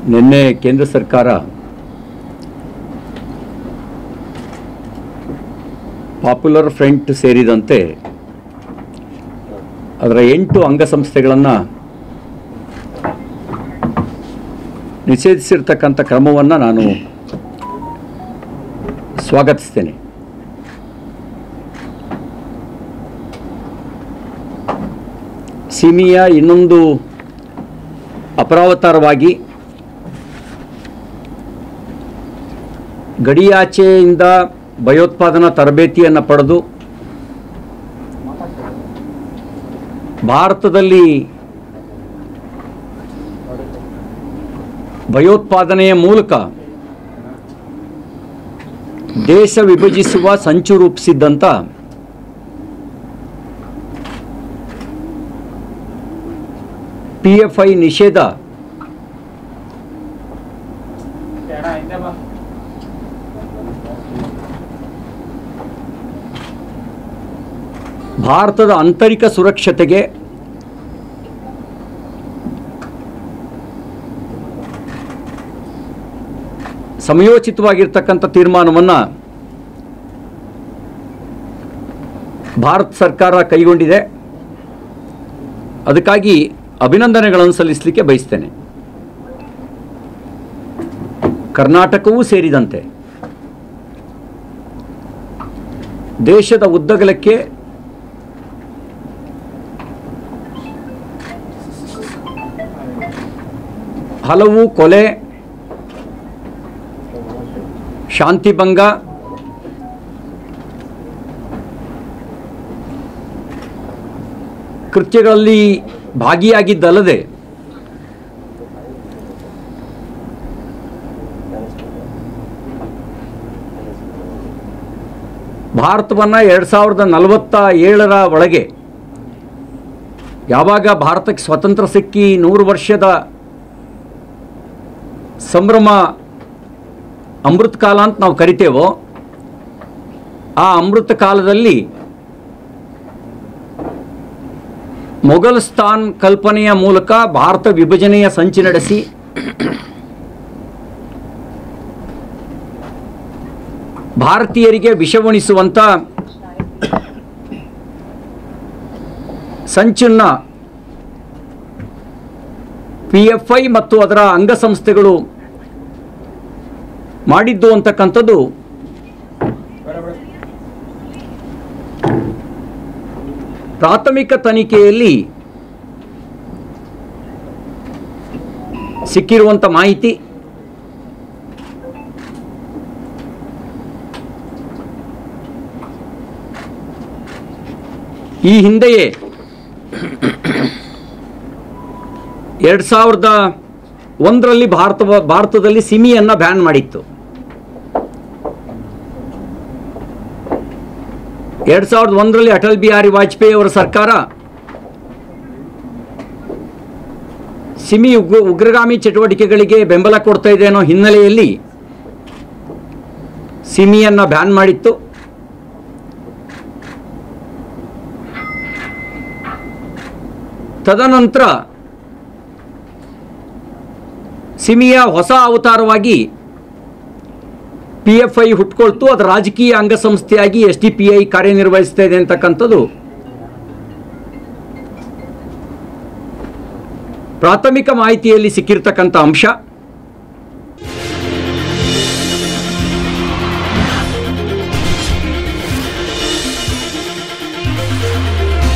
ನಿನ್ನೆ ಕೇಂದ್ರ ಸರ್ಕಾರ ಪಾಪ್ಯುಲರ್ ಫ್ರಂಟ್ ಸೇರಿದಂತೆ ಅದರ ಎಂಟು ಅಂಗಸಂಸ್ಥೆಗಳನ್ನು ನಿಷೇಧಿಸಿರ್ತಕ್ಕಂಥ ಕ್ರಮವನ್ನು ನಾನು ಸ್ವಾಗತಿಸ್ತೇನೆ ಸಿಮಿಯ ಇನ್ನೊಂದು ಅಪರಾವತಾರವಾಗಿ ಗಡಿಯಾಚೆಯಿಂದ ಭಯೋತ್ಪಾದನಾ ತರಬೇತಿಯನ್ನು ಪಡೆದು ಭಾರತದಲ್ಲಿ ಭಯೋತ್ಪಾದನೆಯ ಮೂಲಕ ದೇಶ ವಿಭಜಿಸುವ ಸಂಚು ರೂಪಿಸಿದ್ದಂಥ ಪಿ ಎಫ್ ಐ ನಿಷೇಧ ಭಾರತದ ಆಂತರಿಕ ಸುರಕ್ಷತೆಗೆ ಸಮಯೋಚಿತವಾಗಿರ್ತಕ್ಕಂಥ ತೀರ್ಮಾನವನ್ನು ಭಾರತ ಸರ್ಕಾರ ಕೈಗೊಂಡಿದೆ ಅದಕ್ಕಾಗಿ ಅಭಿನಂದನೆಗಳನ್ನು ಸಲ್ಲಿಸಲಿಕ್ಕೆ ಬಯಸ್ತೇನೆ ಕರ್ನಾಟಕವೂ ಸೇರಿದಂತೆ ದೇಶದ ಉದ್ದಗಲಕ್ಕೆ ಹಲವು ಕೊಲೆ ಶಾಂತಿಭಂಗ ಕೃತ್ಯಗಳಲ್ಲಿ ಭಾಗಿಯಾಗಿದ್ದಲ್ಲದೆ ಭಾರತವನ್ನು ಎರಡು ಸಾವಿರದ ನಲವತ್ತ ಏಳರ ಒಳಗೆ ಯಾವಾಗ ಭಾರತಕ್ಕೆ ಸ್ವತಂತ್ರ ಸಿಕ್ಕಿ ನೂರು ವರ್ಷದ ಸಂಭ್ರಮ ಅಮೃತ ಕಾಲ ಅಂತ ನಾವು ಕರಿತೇವೋ ಆ ಅಮೃತ ಕಾಲದಲ್ಲಿ ಮೊಘಲ್ಸ್ತಾನ್ ಕಲ್ಪನೆಯ ಮೂಲಕ ಭಾರತ ವಿಭಜನೆಯ ಸಂಚು ನಡೆಸಿ ಭಾರತೀಯರಿಗೆ ವಿಷವಣಿಸುವಂಥ ಸಂಚನ್ನ ಪಿ ಎಫ್ ಐ ಮತ್ತು ಅದರ ಅಂಗಸಂಸ್ಥೆಗಳು ಮಾಡಿದ್ದು ಅಂತಕ್ಕಂಥದ್ದು ಪ್ರಾಥಮಿಕ ತನಿಖೆಯಲ್ಲಿ ಸಿಕ್ಕಿರುವಂಥ ಮಾಹಿತಿ ಈ ಹಿಂದೆಯೇ ಎರಡು ಸಾವಿರದ ಒಂದರಲ್ಲಿ ಭಾರತ ಭಾರತದಲ್ಲಿ ಸಿಮಿಯನ್ನು ಬ್ಯಾನ್ ಮಾಡಿತ್ತು ಎರಡು ಸಾವಿರದ ಒಂದರಲ್ಲಿ ಅಟಲ್ ಬಿಹಾರಿ ವಾಜಪೇಯಿ ಅವರ ಸರ್ಕಾರ ಸಿಮಿ ಉಗ್ರ ಉಗ್ರಗಾಮಿ ಚಟುವಟಿಕೆಗಳಿಗೆ ಬೆಂಬಲ ಕೊಡ್ತಾ ಇದೆ ಅನ್ನೋ ಹಿನ್ನೆಲೆಯಲ್ಲಿ ಸಿಮಿಯನ್ನು ಬ್ಯಾನ್ ಮಾಡಿತ್ತು ತದನಂತರ ಸಿಮಿಯ ಹೊಸ ಅವತಾರವಾಗಿ ಪಿ ಎಫ್ ಐ ಹುಟ್ಕೊಳ್ತು ಅದು ರಾಜಕೀಯ ಅಂಗಸಂಸ್ಥೆಯಾಗಿ ಎಸ್ ಡಿ ಪಿ ಐ ಕಾರ್ಯನಿರ್ವಹಿಸ್ತಾ ಇದೆ ಅಂತಕ್ಕಂಥದ್ದು ಪ್ರಾಥಮಿಕ ಮಾಹಿತಿಯಲ್ಲಿ ಸಿಕ್ಕಿರ್ತಕ್ಕಂಥ ಅಂಶ